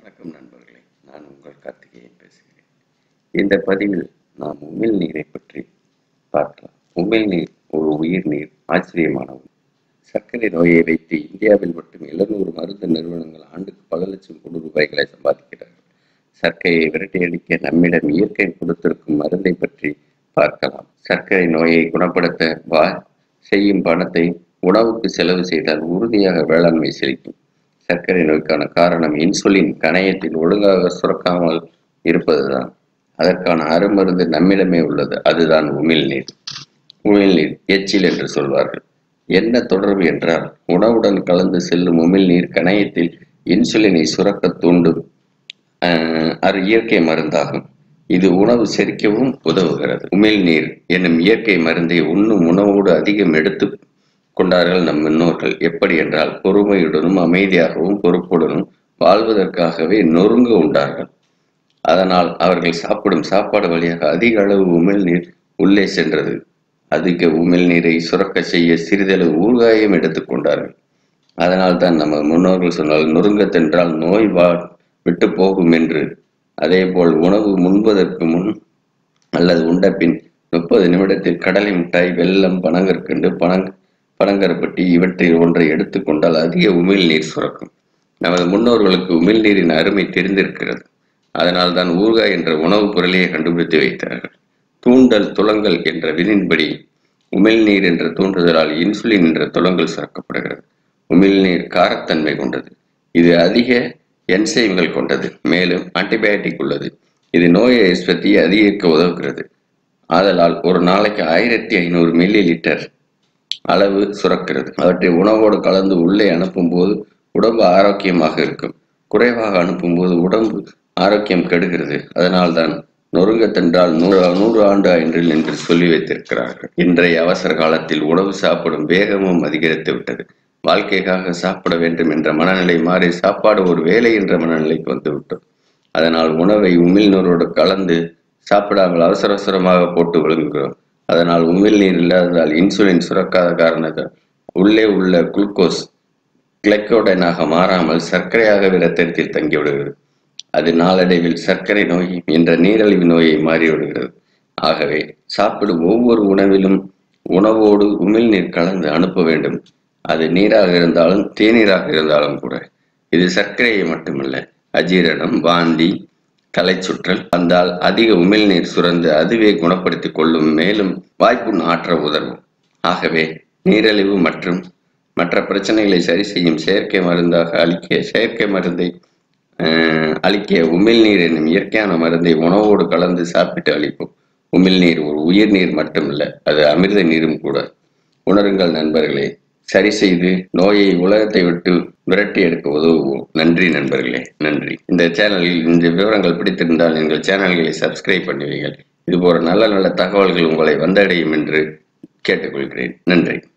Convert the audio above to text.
வணக்கம் நண்பர்களே நான் உங்கள் கார்த்திகேயன் பேசுகிறேன் இந்த பதிவில் நாம் உமிழ் நீரை பற்றி பார்க்கலாம் உமிழ் நீர் ஒரு உயிர் நீர் ஆச்சரியமான ஒன்று சர்க்கரை நோயை வைத்து இந்தியாவில் மட்டும் எழுநூறு மருந்து நிறுவனங்கள் ஆண்டுக்கு பல லட்சம் கோடி ரூபாய்களை சம்பாதிக்கிறார்கள் சர்க்கரையை விரட்டியடிக்க நம்மிடம் இயற்கை கொடுத்திருக்கும் மருந்தை பற்றி பார்க்கலாம் சர்க்கரை நோயை குணப்படுத்த வா செய்யும் பணத்தை உணவுக்கு செலவு செய்தால் உறுதியாக வேளாண்மை செழிக்கும் சர்க்கரை நோய்க்கான காரணம் இன்சுலின் கணையத்தில் ஒழுங்காக சுரக்காமல் இருப்பதுதான் அதற்கான அருமருந்து நம்மிடமே உள்ளது அதுதான் உமிழ்நீர் உமிழ்நீர் எச்சில் என்று சொல்வார்கள் என்ன தொடர்பு என்றால் உணவுடன் கலந்து செல்லும் உமிழ்நீர் கணையத்தில் இன்சுலினை சுரக்க தூண்டும் ஆஹ், அது இயற்கை மருந்தாகும் இது உணவு செரிக்கவும் உதவுகிறது உமிழ்நீர் என்னும் இயற்கை மருந்தை உண்ணும் உணவோடு அதிகம் எடுத்து கொண்டார்கள் நம் முன்னோர்கள் எப்படி என்றால் பொறுமையுடனும் அமைதியாகவும் பொறுப்புடனும் வாழ்வதற்காகவே நொறுங்க உண்டார்கள் அதனால் அவர்கள் சாப்பிடும் சாப்பாடு வழியாக அதிக அளவு உமிழ்நீர் உள்ளே சென்றது அதிக உமிழ்நீரை சுரக்க செய்ய சிறிதளவு ஊறுகாயம் எடுத்துக்கொண்டார்கள் அதனால் தான் நம்ம முன்னோர்கள் சொன்னால் நொறுங்க தென்றால் நோய் வா விட்டு போகும் என்று அதேபோல் உணவு முன்பதற்கு முன் அல்லது உண்ட பின் முப்பது நிமிடத்தில் கடலை மிட்டாய் வெல்லம் பனங்கற்கண்டு பனங் பனங்கருப்பட்டி இவற்றில் ஒன்றை எடுத்துக்கொண்டால் அதிக உமிழ்நீர் சுரக்கும் நமது முன்னோர்களுக்கு உமிழ்நீரின் அருமை தெரிந்திருக்கிறது அதனால் தான் ஊறுகாய் என்ற உணவுப் பொருளையே கண்டுபிடித்து வைத்தார்கள் தூண்டல் துளங்கல் என்ற விதின்படி உமிழ்நீர் என்ற தூண்டுதலால் இன்சுலின் என்ற துளங்கல் சுரக்கப்படுகிறது உமிழ்நீர் காரத்தன்மை கொண்டது இது அதிக என்சைம்கள் கொண்டது மேலும் ஆன்டிபயோட்டிக் உள்ளது இது நோய் எதிர்ப்பை அதிகரிக்க உதவுகிறது ஆதலால் ஒரு நாளைக்கு ஆயிரத்தி ஐநூறு மில்லி லிட்டர் அளவு சுரக்கிறது அவற்றை உணவோடு கலந்து உள்ளே அனுப்பும்போது உடம்பு ஆரோக்கியமாக இருக்கும் குறைவாக அனுப்பும்போது உடம்பு ஆரோக்கியம் கெடுகிறது அதனால்தான் நொறுங்க தின்றால் நூறு நூறு ஆண்டு ஆயின்றில் என்று சொல்லி வைத்திருக்கிறார்கள் இன்றைய அவசர காலத்தில் உணவு சாப்பிடும் வேகமும் அதிகரித்து விட்டது வாழ்க்கைக்காக சாப்பிட வேண்டும் என்ற மனநிலை மாறி சாப்பாடு ஒரு வேலை என்ற மனநிலைக்கு வந்துவிட்டோம் அதனால் உணவை உமிழ்நீரோடு கலந்து சாப்பிடாமல் அவசர அவசரமாக போட்டு விழுங்குகிறோம் அதனால் உமிழ்நீர் இல்லாததால் இன்சுலின் சுரக்காத காரணத்தால் உள்ளே உள்ள குளுக்கோஸ் கிளைக்கோடனாக மாறாமல் சர்க்கரையாகவே இரத்தத்தில் தங்கிவிடுகிறது அது நாளடைவில் சர்க்கரை நோய் என்ற நீரிழிவு நோயை மாறிவிடுகிறது ஆகவே சாப்பிடும் ஒவ்வொரு உணவிலும் உணவோடு உமிழ்நீர் கலந்து அனுப்ப வேண்டும் அது நீராக இருந்தாலும் தேநீராக இருந்தாலும் கூட இது சர்க்கரையை மட்டுமல்ல அஜீரணம் வாந்தி தலைச்சுற்றல் வந்தால் அதிக உமிழ்நீர் சுரந்து அதுவே குணப்படுத்திக் கொள்ளும் மேலும் வாய்ப்புண் ஆற்ற உதவும் ஆகவே நீரிழிவு மற்றும் மற்ற பிரச்சனைகளை சரி செய்யும் செயற்கை மருந்தாக அளிக்க செயற்கை மருந்தை அஹ், அளிக்க உமிழ்நீர் என்னும் இயற்கையான மருந்தை உணவோடு கலந்து சாப்பிட்டு அளிப்போம் உமிழ்நீர் ஒரு உயிர் நீர் மட்டுமல்ல அது அமிர்த நீரும் கூட உணருங்கள் நண்பர்களே சரி செய்து நோயை உலகத்தை விட்டு விரட்டி எடுக்க உதவுவோம் நன்றி நண்பர்களே நன்றி இந்த சேனலில் இந்த விவரங்கள் பிடித்திருந்தால் எங்கள் சேனல்களை சப்ஸ்கிரைப் பண்ணுவீர்கள் இதுபோன்ற நல்ல நல்ல தகவல்கள் உங்களை வந்தடையும் என்று கேட்டுக்கொள்கிறேன் நன்றி